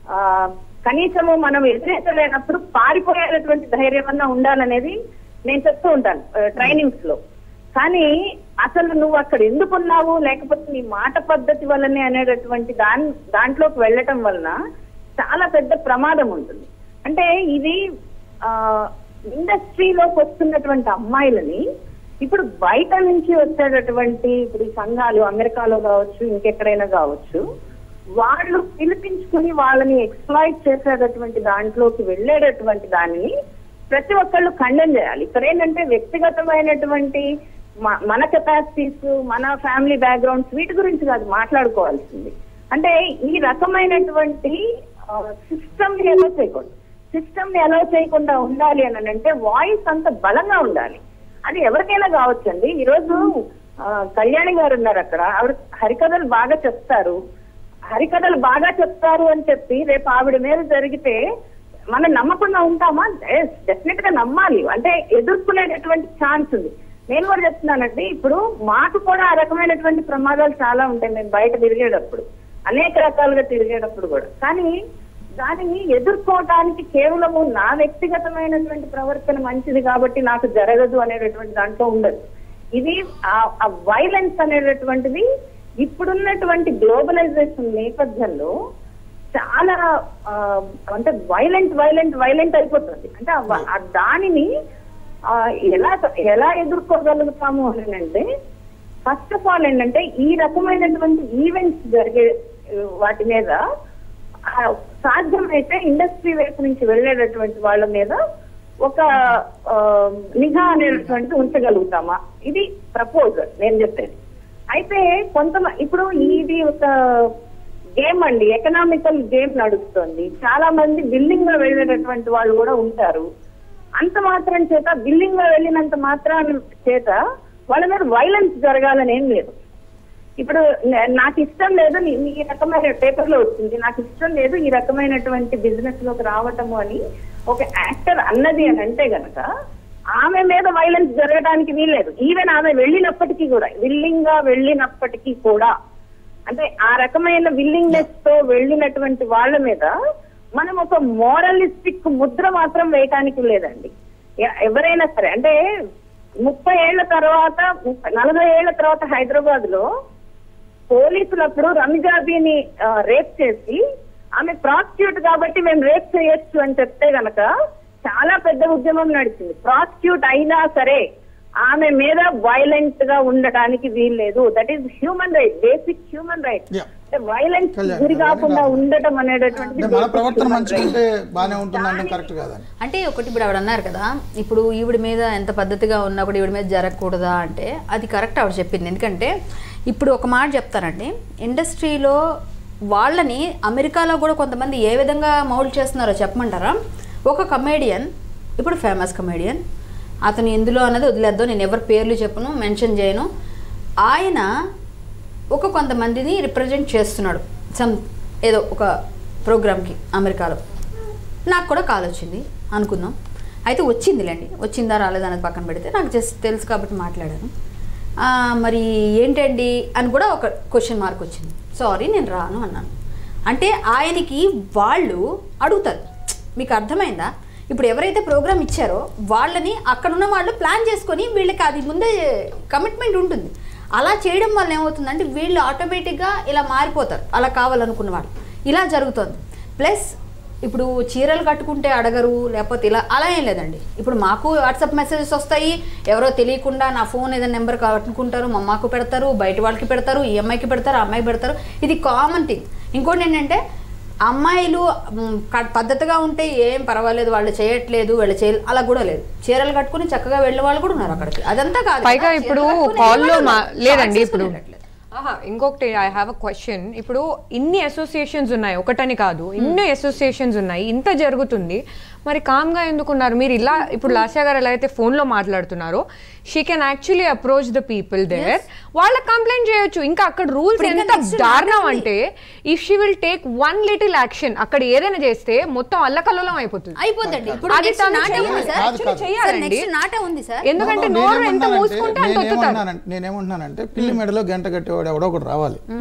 ఆ, కనీసము మనం ఎదురెత్తలేనప్పుడు పారిపోయేటటువంటి ధైర్యం అన్నా ఉండాలనేది నేను చెప్తూ ఉంటాను ట్రైనింగ్స్ లో కానీ అసలు నువ్వు అక్కడ ఎందుకున్నావు లేకపోతే నీ మాట పద్ధతి వల్లనే అనేటటువంటి దాని దాంట్లోకి వెళ్ళటం వలన చాలా పెద్ద ప్రమాదం ఉంటుంది అంటే ఇది ఆ ఇండస్ట్రీలోకి వస్తున్నటువంటి అమ్మాయిలని ఇప్పుడు బయట నుంచి వచ్చేటటువంటి ఇప్పుడు ఈ సంఘాలు అమెరికాలో కావచ్చు ఇంకెక్కడైనా కావచ్చు వాళ్ళు పిలిపించుకుని వాళ్ళని ఎక్స్ప్లాయిట్ చేసేటటువంటి దాంట్లోకి వెళ్ళేటటువంటి దానిని ప్రతి ఒక్కళ్ళు ఖండం చేయాలి ఇక్కడ ఏంటంటే వ్యక్తిగతమైనటువంటి మ- మన కెపాసిటీస్ మన ఫ్యామిలీ బ్యాక్గ్రౌండ్స్ వీటి గురించి కాదు మాట్లాడుకోవాల్సింది అంటే ఈ రకమైనటువంటి సిస్టమ్ ని ఎలా చేయకూడదు సిస్టమ్ ని ఎలా చేయకుండా ఉండాలి అని అంటే వాయిస్ అంత బలంగా ఉండాలి అది ఎవరికైనా కావచ్చండి ఈ రోజు ఆ, కళ్యాణి గారు ఉన్నారు అక్కడ ఆవిడ హరికథలు బాగా చెప్తారు హరికథలు బాగా చెప్తారు అని చెప్పి రేపు ఆవిడ మీద జరిగితే మనం నమ్మకుండా ఉంటామా డెఫినెట్ గా నమ్మాలి అంటే ఎదుర్కొనేటటువంటి ఛాన్స్ ఉంది నేను కూడా చెప్తున్నానండి ఇప్పుడు మాకు కూడా ఆ రకమైనటువంటి ప్రమాదాలు చాలా ఉంటాయి మేము బయట తిరిగేటప్పుడు అనేక రకాలుగా తిరిగేటప్పుడు కూడా కానీ దానిని ఎదుర్కోవటానికి కేవలము నా వ్యక్తిగతమైనటువంటి ప్రవర్తన మంచిది కాబట్టి నాకు జరగదు అనేటటువంటి దాంట్లో ఉండదు ఇది ఆ వైలెన్స్ అనేటటువంటిది ఇప్పుడున్నటువంటి గ్లోబలైజేషన్ నేపథ్యంలో చాలా ఆ, అంటే వైలెంట్ వైలెంట్ వైలెంట్ అయిపోతుంది అంటే ఆ వ- ఆ దానిని ఆ, ఎలా ఎలా ఎదుర్కోగలుగుతాము అని అంటే ఫస్ట్ ఆఫ్ ఆల్ ఏంటంటే ఈ రకమైనటువంటి ఈవెంట్స్ జరిగే ఆ, వాటి మీద ఆ, సాధ్యమైతే ఇండస్ట్రీ వైపు నుంచి వెళ్ళేటటువంటి వాళ్ళ మీద ఒక ఆ, నిఘా అనేటటువంటిది ఉంచగలుగుతామా ఇది ప్రపోజల్ నేను చెప్పేది అయితే కొంత ఇప్పుడు ఇది ఒక గేమ్ అండి ఎకనామికల్ గేమ్ నడుస్తుంది చాలా మంది బిల్డింగ్ లో వెళ్ళేటటువంటి వాళ్ళు కూడా ఉంటారు అంత మాత్రం చేత బిల్డింగ్ లో వెళ్ళినంత మాత్రం చేత వాళ్ళ మీద వైలెన్స్ జరగాలని ఏం లేదు ఇప్పుడు న- నాకు ఇష్టం లేదు నీ- ఈ రకమైన పేపర్ లో వచ్చింది నాకు ఇష్టం లేదు ఈ రకమైనటువంటి బిజినెస్ లోకి రావటము అని ఒక యాక్టర్ అన్నది అని అంటే గనక ఆమె మీద వైలెన్స్ జరగడానికి వీల్లేదు ఈవెన్ ఆమె వెళ్ళినప్పటికీ కూడా విల్లింగ్ గా వెళ్ళినప్పటికీ కూడా అంటే ఆ రకమైన విల్లింగ్నెస్ తో వెళ్ళినటువంటి వాళ్ళ మీద మనం ఒక మోరలిస్టిక్ ముద్ర మాత్రం వేయటానికి లేదండి ఎ- ఎవరైనా సరే అంటే ముప్పై ఏళ్ల తర్వాత ముప్పై- నలభై ఏళ్ల తర్వాత హైదరాబాద్ లో పోలీసులు అప్పుడు రమిజాబీని రేప్ చేసి ఆమె ప్రాస్టిట్యూట్ కాబట్టి మేము రేప్ చేయొచ్చు అని చెప్తే గనక చాలా పెద్ద ఉద్యమం నడిచింది ప్రాస్టిట్యూట్ అయినా సరే ఆమె మీద వైలెంట్ గా ఉండటానికి వీల్లేదు that is human right basic human right Yeah. Violence Kalyan గురి గారు, కాకుండా నేను- ఉండటం అనేటటువంటిది అంటే మన basic ప్రవర్తన human మంచిగా right. ఉంటే బాగానే ఉంటుందంటే కరెక్ట్ కాదండి అంటే ఒకటి ఇప్పుడు ఆవిడ అన్నారు కదా ఇప్పుడు ఈవిడ మీద ఎంత పద్ధతిగా ఉన్నా కూడా ఈవిడ మీద జరగకూడదా అంటే అది కరెక్ట్ ఆవిడ చెప్పింది ఎందుకంటే ఇప్పుడు ఒక మాట చెప్తానండి ఇండస్ట్రీలో వాళ్ళని అమెరికాలో కూడా కొంతమంది ఏ విధంగా మౌల్డ్ చేస్తున్నారో చెప్పమంటారా ఒక కమేడియన్ ఇప్పుడు ఫేమస్ కమేడియన్ అతను ఎందులో అన్నది వదిలేద్దాం నేను ఎవరి పేర్లు చెప్పను మెన్షన్ చేయను ఆయన ఒక కొంతమందిని రిప్రజెంట్ చేస్తున్నాడు సమ్ ఏదో ఒక ప్రోగ్రామ్కి అమెరికాలో నాకు కూడా కాల్ వచ్చింది అనుకుందాం అయితే వచ్చిందిలేండి వచ్చిందా రాలేదా అనేది పక్కన పెడితే నాకు జస్ట్ తెలుసు కాబట్టి మాట్లాడాను ఆ, మరి ఏంటండి అని కూడా ఒక క్వశ్చన్ మార్క్ వచ్చింది సారీ నేను రాను అన్నాను అంటే ఆయనకి వాళ్ళు అడుగుతారు మీకు అర్థమైందా ఇప్పుడు ఎవరైతే ప్రోగ్రామ్ ఇచ్చారో వాళ్ళని అక్కడ ఉన్న వాళ్ళు ప్లాన్ చేసుకొని వీళ్ళకి అది ముందే కమిట్మెంట్ ఉంటుంది అలా చేయడం వల్ల ఏమవుతుందంటే వీళ్ళు ఆటోమేటిక్గా ఇలా మారిపోతారు అలా కావాలనుకున్న వాళ్ళు ఇలా జరుగుతుంది ప్లస్ ఇప్పుడు చీరలు కట్టుకుంటే అడగరు లేకపోతే ఇలా అలా ఏం లేదండి ఇప్పుడు మాకు వాట్సాప్ మెసేజెస్ వస్తాయి ఎవరో తెలియకుండా నా ఫోన్ ఏదైనా నెంబర్ కట్టుకుంటారు మా అమ్మకు పెడతారు బయట వాళ్ళకి పెడతారు ఈ అమ్మాయికి పెడతారు ఆ అమ్మాయికి పెడతారు ఇది కామన్ థింగ్ ఇంకోటి ఏంటంటే అమ్మాయిలు మ్, క- పద్ధతిగా ఉంటే ఏం పర్వాలేదు వాళ్ళు చేయట్లేదు వాళ్ళు చేయ అలా కూడా లేదు చీరలు కట్టుకుని చక్కగా వెళ్ళే వాళ్ళు కూడా ఉన్నారు అక్కడికి అదంతా కాదు పైగా కదా, ఇప్పుడు చీరలు కట్టుకుని కాల్లో వెళ్ళే మా వాళ్ళు లేదండి షార్ట్స్ ఇప్పుడు వేసుకుని వెళ్ళట్లేదు. ఆహా ఇంకొకటి ఐ హ్యావ్ అ క్వశ్చన్ ఇప్పుడు ఇన్ని అసోసియేషన్స్ ఉన్నాయి ఒకటని కాదు ఇన్ని అసోసియేషన్స్ ఉన్నాయి ఇంత జరుగుతుంది మరి కామ్గా ఎందుకున్నారు మీరు ఇలా ఇప్పుడు లాస్యా గారు ఎలా అయితే ఫోన్లో మాట్లాడుతున్నారో she can actually approach the people there వాళ్ళకి కంప్లైంట్ చేయొచ్చు ఇంకా అక్కడ రూల్స్ ఇప్పుడు ఇంకా ఎంత next దారుణం మాట అంటే if she will take one little action అక్కడ ఏదైనా చేస్తే మొత్తం అల్లకల్లోలం అయిపోతుంది అయిపోద్దండి ఇప్పుడు అది next తను నాటే ఉంది చేయాలి. సార్ కాదు, కాదు. సార్ చేయాలండి నెక్స్ట్ నాటే ఉంది సార్ ఎందుకంటే No, no, నోరు ఎంత నేనేమన్నానంటే- మూసుకుంటే అంత ఒత్తుతారు నేనేమన్నానంటే నేనేమంటున్నానంటే పిల్లి మెడలో గంట కట్టేవాడు ఎవడో ఒకటి రావాలి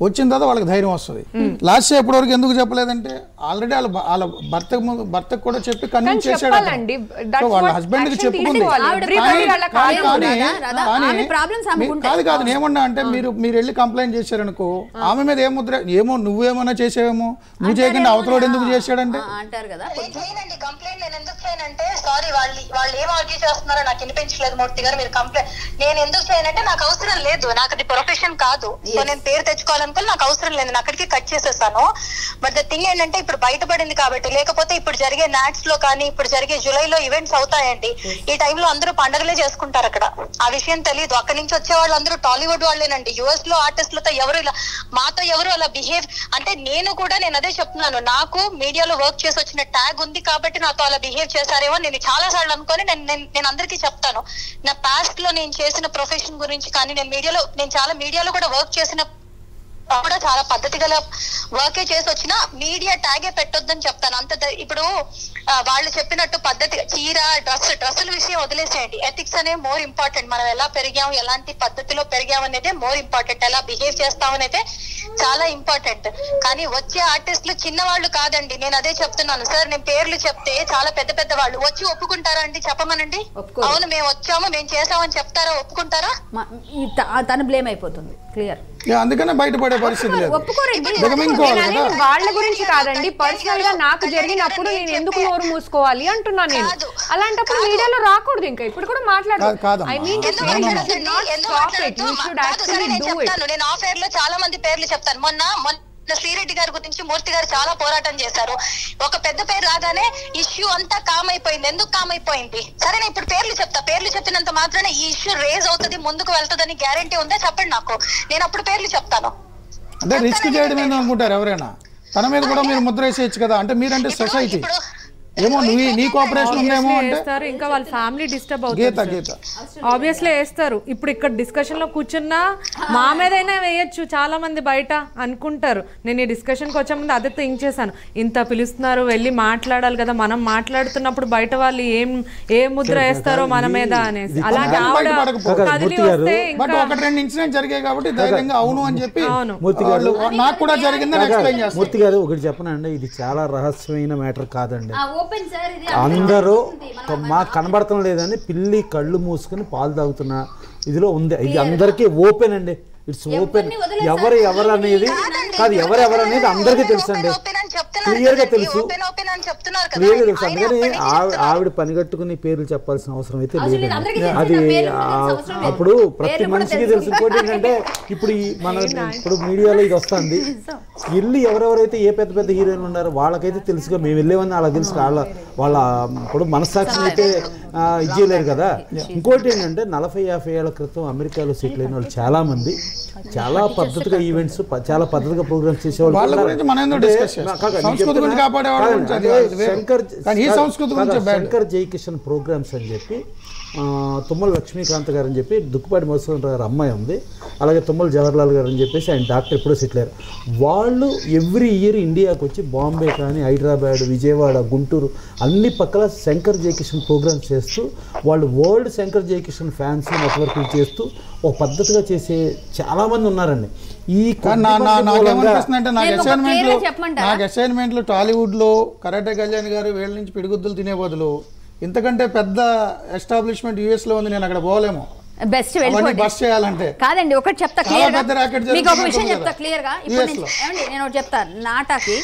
వచ్చిన తర్వాత వాళ్ళకి ధైర్యం వస్తుంది లాస్ట్ ఇప్పటి వరకు ఎందుకు చెప్పలేదంటే ఆల్రెడీ వాళ్ళ భ- వాళ్ళ భర్త భర్తకు కూడా చెప్పి కన్విన్స్ చేశాడు అతను. చెప్పాలండి. సో That's వాళ్ళ what హస్బెండ్ కి action చెప్పుకుంది తీసుకోవాలి. ఆవిడ Everybody కానీ- అలా కానీ- కాదు. కానీ- రాదా? రాదా? కానీ ఆమె problems ఆమెకు మీ- ఉంటాయి. కాదు కాదు నేమన్నా అంటే మీరు మీరు వెళ్ళి కంప్లైంట్ చేశారనుకో ఆమె మీద ఏం ముద్ర ఏమో నువ్వేమన్నా చేసావేమో నువ్వు చేయకుండా అవతలోడు ఎందుకు చేశాడంటే ఆ, అంటారు కదా నేను చేయనండి కంప్లైంట్ నేను ఎందుకు చేయనంటే సారీ వాళ్ళు వాళ్ళు ఏం ఆర్గ్యూ చేస్తున్నారో నాకు వినిపించలేదు మూర్తి గారు మీరు కంప్లైంట్ నేను ఎందుకు చేయనంటే నాకు అవసరం లేదు నాకు అది ప్రొఫెషన్ కాదు సో నేను పేరు తెచ్చుకోవాలనుకుని నాకు అవసరం లేదు నేను అక్కడికి కట్ చేసేస్తాను బట్ ద థింగ్ ఏంటంటే ఇప్పుడు బయటపడింది కాబట్టి లేకపోతే ఇప్పుడు జరిగే నాట్స్ లో కానీ ఇప్పుడు జరిగే జూలైలో ఈవెంట్స్ అవుతాయండి ఈ టైంలో అందరూ పండగలే చేసుకుంటారు అక్కడ ఆ విషయం తెలియదు అక్కడి నుంచి వచ్చే వాళ్ళందరూ టాలీవుడ్ వాళ్ళేనండి యుఎస్ లో ఆర్టిస్టులతో ఎవరు ఇలా మాతో ఎవరు అలా బిహేవ్ అంటే నేను కూడా నేను అదే చెప్తున్నాను నాకు మీడియాలో వర్క్ చేసి వచ్చిన ట్యాగ్ ఉంది కాబట్టి నాతో అలా బిహేవ్ చేశారేమో నేను చాలా సార్లు అనుకొని నేను నేను- నేను అందరికీ చెప్తాను నా పాస్ట్ లో నేను చేసిన ప్రొఫెషన్ గురించి కానీ నేను మీడియాలో నేను చాలా మీడియాలో కూడా వర్క్ చేసిన కూడా చాలా పద్ధతి గల వర్కే చేసి వచ్చిన మీడియా ట్యాగే పెట్టొద్దని చెప్తాను అంత ద- ఇప్పుడు ఆ, వాళ్ళు చెప్పినట్టు పద్ధతి చీర డ్రెస్ డ్రెస్సుల విషయం వదిలేసేయండి ఎథిక్స్ అనే మోర్ ఇంపార్టెంట్ మనం ఎలా పెరిగాం ఎలాంటి పద్ధతిలో పెరిగాం అనేది మోర్ ఇంపార్టెంట్ ఎలా బిహేవ్ చేస్తాం అనేది చాలా ఇంపార్టెంట్ కానీ వచ్చే ఆర్టిస్టులు చిన్నవాళ్ళు కాదండి నేను అదే చెప్తున్నాను సార్ నేను పేర్లు చెప్తే చాలా పెద్ద పెద్ద వాళ్ళు వచ్చి ఒప్పుకుంటారా అండి చెప్పమనండి ఒప్పుకోరు. అవును మేము వచ్చాము మేము చేసామని చెప్తారా ఒప్పుకుంటారా మా- ఈ త- ఆ తను బ్లేమ్ అయిపోతుంది క్లియర్ ఇక అందుకనే బయటపడే పరిస్థితి లేదు ఒప్పుకోరండి దిగమింగుకోవాలి నేను కదా అనేది వాళ్ళ గురించి కాదండి పర్సనల్ గా నాకు జరిగినప్పుడు నేను ఎందుకు నోరు మూసుకోవాలి అంటున్నా నేను కాదు. అలాంటప్పుడు మీడియాలో రాకూడదు ఇంకా ఇప్పుడు కూడా మాట్లాడు కాదు, కాదమ్మా. ఐ మీన్ ఎందుకు మాట్లాడొద్దండి? ఎందుకు మాట్లాడొద్దు? కాదు సరే నేను చెప్తాను నేను ఆఫ్ ఎయిర్ లో చాలా మంది పేర్లు చెప్తాను మొన్న మొన్న శ్రీరెడ్డి గారి గురించి మూర్తి గారు చాలా పోరాటం చేశారు ఒక పెద్ద పేరు రాగానే ఇష్యూ అంతా కామ్ అయిపోయింది ఎందుకు కామ్ అయిపోయింది సరే నేను ఇప్పుడు పేర్లు చెప్తా పేర్లు చెప్పినంత మాత్రాన ఈ ఇష్యూ రేజ్ అవుతుంది ముందుకు వెళ్తుందని గ్యారంటీ ఉందా చెప్పండి నాకు నేను అప్పుడు పేర్లు చెప్తాను అంటే రిస్క్ చేయడం ఏంది అనుకుంటారు ఎవరైనా తన మీద కూడా మీరు ముద్ర వేసేయచ్చు కదా అంటే మీరంటే ఇప్పుడు- సొసైటీ ఇప్పుడు ఏమో నువ్వు నీ కోఆపరేషన్ ఉందేమో అంటే వేస్తారు ఇంకా వాళ్ళ ఫ్యామిలీ డిస్టర్బ్ గీత అవుతుంది గీత ఆబ్వియస్లీ వేస్తారు ఇప్పుడు ఇక్కడ డిస్కషన్ లో కూర్చున్నా మా మీదైనా వేయచ్చు చాలా మంది బయట అనుకుంటారు నేను ఈ డిస్కషన్కి వచ్చే ముందు అదే థింక్ చేశాను ఇంత పిలుస్తున్నారు వెళ్ళి మాట్లాడాలి కదా మనం మాట్లాడుతున్నప్పుడు బయట వాళ్ళు ఏం ఏ ముద్ర వేస్తారో మన మీద అనేసి అలాంటి కానీ ఆవిడ బయటపడకపోవచ్చు. కదిలి మూర్తి గారు, వస్తే బట్ ఇంకా ఒకటి రెండు ఇన్సిడెంట్ జరిగాయి కాబట్టి ధైర్యంగా అవును అని చెప్పి అవును. మూర్తి గారు వాళ్ళు నాకు కూడా జరిగిందని ఎక్స్ప్లెయిన్ చేస్తారు మూర్తి గారు ఒకటి చెప్పనండి ఇది చాలా రహస్యమైన మ్యాటర్ కాదండి ఓపెన్ సార్ ఇది అందరూ మాకు కనబడటం లేదని పిల్లి కళ్ళు మూసుకుని పాలు తాగుతున్న ఇదిలో ఉంది ఇది అందరికీ ఓపెన్ అండి ఇట్స్ ఓపెన్ ఎవరు ఎవరు అనేది కాదు ఎవరు ఎవరు అనేది అందరికీ తెలుసు అండి ఓపెన్ అని చెప్తున్నారు క్లియర్ గా కదండి, తెలుసు ఓపెన్ ఓపెన్ అని చెప్తున్నారు కదా క్లియర్ గా తెలుసు ఆయన అందుకని అప్పటి నుంచి ఆవి- చెప్తున్నారు. ఆవిడ పని కట్టుకుని పేర్లు చెప్పాల్సిన అవసరం అయితే అవసరం లేదు. అందరికీ లేదండి తెలుసు. అది నా పేర్లు ఆ, గురించి అవసరం లేదు. అప్పుడు ప్రతి పేర్లు కూడా మనిషికి తెలుసు. తెలుసు ఇంకోటి ఏంటంటే ఇప్పుడు ఈ మన ఇప్పుడు మీడియాలో ఇది వస్తుంది ఇల్లు ఎవరెవరైతే ఏ పెద్ద పెద్ద హీరోయిన్లు ఉన్నారో వాళ్ళకైతే తెలుసుగా మేము వెళ్ళేవని వాళ్ళకి తెలుసు వాళ్ళ వాళ్ళ ఇప్పుడు మనస్సాక్షిని అయితే ఆ, ఇది చేయలేరు కదా ఇంకోటి ఏంటంటే నలభై యాభై ఏళ్ల క్రితం అమెరికాలో సెటిల్ అయిన వాళ్ళు చాలా మంది చాలా పద్ధతిగా ఈవెంట్స్ చాలా పద్ధతిగా ప్రోగ్రామ్స్ చేసేవాళ్ళు వాళ్ళ ఉన్నారు. గురించి మనం ఎందుకు అంటే, discuss చేస్తాం? కాదు, నేను సంస్కృతి గురించి చెప్తున్నా- కాపాడే వాళ్ళ కాదు, గురించి అది అంటే వేరు. శంకర్ కానీ ఈ కాదు, సంస్కృతి గురించి కాదు, bad. శంకర్ జైకిషన్ ప్రోగ్రామ్స్ అని చెప్పి ఆ, తుమ్మల లక్ష్మీకాంత్ గారు అని చెప్పి దుక్కుపాటి మధుసూదన్ గారు అమ్మాయి ఉంది అలాగే తుమ్మల జవహర్లాల్ గారు అని చెప్పేసి ఆయన డాక్టర్ ఎప్పుడో సెటిల్ అయ్యారు వాళ్ళు ఎవ్రీ ఇయర్ ఇండియాకి వచ్చి బాంబే కానీ హైదరాబాద్ విజయవాడ గుంటూరు అన్ని పక్కల శంకర్ జయకిషన్ ప్రోగ్రామ్స్ చేస్తూ వాళ్ళు వరల్డ్ శంకర్ జయకిషన్ ఫ్యాన్స్ నెట్వర్క్లు చేస్తూ ఒక పద్ధతిగా చేసే చాలా మంది ఉన్నారండి ఈ కానీ నా నా కొద్ది మంది మూలంగా- నాకేమనిపిస్తుంది అంటే నాకు నేను ఒక అసైన్మెంట్లు clear గా చెప్పమంటారా? నాకు అసైన్మెంట్లు టాలీవుడ్ లో కరాటే కళ్యాణ్ గారు వీళ్ళ నుంచి పిడిగుద్దులు తినే బదులు ఇంతకంటే పెద్ద ఎస్టాబ్లిష్మెంట్ యుఎస్ లో ఉంది నేను అక్కడ పోలేము బెస్ట్ అవన్నీ వెళ్ళిపోండి బస్ చేయాలంటే కాదండి ఒకటి చెప్తా చాలా క్లియర్ గా పెద్ద racket మీకు ఒక జరుగుతుంది విషయం కదా. చెప్తా క్లియర్ గా ఇప్పుడు US నేను లో. ఏమండి నేను ఒకటి చెప్తా నాటాకి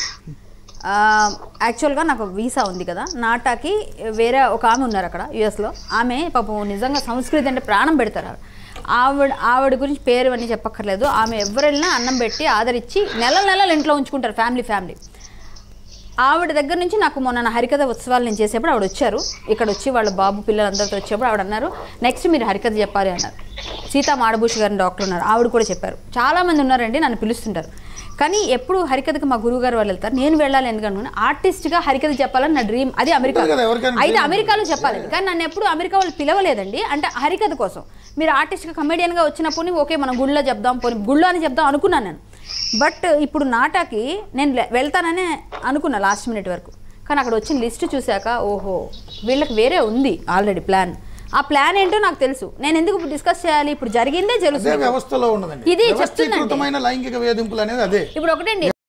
ఆ, యాక్చువల్గా నాకు వీసా ఉంది కదా నాటాకి వేరే ఒక ఆమె ఉన్నారు అక్కడ యుఎస్లో ఆమె పాపం నిజంగా సంస్కృతి అంటే ప్రాణం పెడతారు ఆవిడ. ఆవిడ ఆవిడ గురించి పేరు అన్నీ చెప్పక్కర్లేదు ఆమె ఎవరు వెళ్ళినా అన్నం పెట్టి ఆదరించి నెల నెలలు ఇంట్లో ఉంచుకుంటారు ఫ్యామిలీ ఫ్యామిలీ ఆవిడ దగ్గర నుంచి నాకు మొన్న నా హరికథ ఉత్సవాలు నేను చేసేప్పుడు ఆవిడ వచ్చారు ఇక్కడ వచ్చి వాళ్ళ బాబు పిల్లలందరితో వచ్చేప్పుడు ఆవిడ అన్నారు నెక్స్ట్ మీరు హరికథ చెప్పాలి అన్నారు సీతా మాడభూష్ గారిని డాక్టర్ ఉన్నారు ఆవిడ కూడా చెప్పారు చాలామంది ఉన్నారండి నన్ను పిలుస్తుంటారు కానీ ఎప్పుడు హరికథకి మా గురువు గారు వాళ్ళు వెళ్తారు నేను వెళ్ళాలి ఎందుకంటే ఆర్టిస్ట్గా హరికథ చెప్పాలని నా డ్రీమ్ అది అమెరికా ఉంటుంది కదా, ఎవరికైనా అయితే dream అమెరికాలో చెప్పాలి కానీ నన్ను ఎప్పుడు అమెరికా వాళ్ళు పిలవలేదండి అంటే హరికథ కోసం మీరు ఆర్టిస్ట్గా కమెడియన్గా వచ్చినప్పుడు ఓకే మనం గుళ్ళో చెప్దాం పోనీ గుళ్ళో అని చెప్దాం అనుకున్నాను నేను బట్ ఇప్పుడు నాటాకి నేను లే- వెళ్తాననే అనుకున్నా లాస్ట్ మినిట్ వరకు కానీ అక్కడ వచ్చిన లిస్ట్ చూశాక ఓహో వీళ్ళకి వేరే ఉంది ఆల్రెడీ ప్లాన్ ఆ ప్లాన్ ఏంటో నాకు తెలుసు నేను ఎందుకు డిస్కస్ చేయాలి ఇప్పుడు జరిగిందే అదే జరుగుతుంది వ్యవస్థలో ఉన్నదండి ఇది చెప్తుందండి. వ్యవస్థీకృతమైన లైంగిక వేధింపులు అనేది అదే ఇప్పుడు ఒకటండి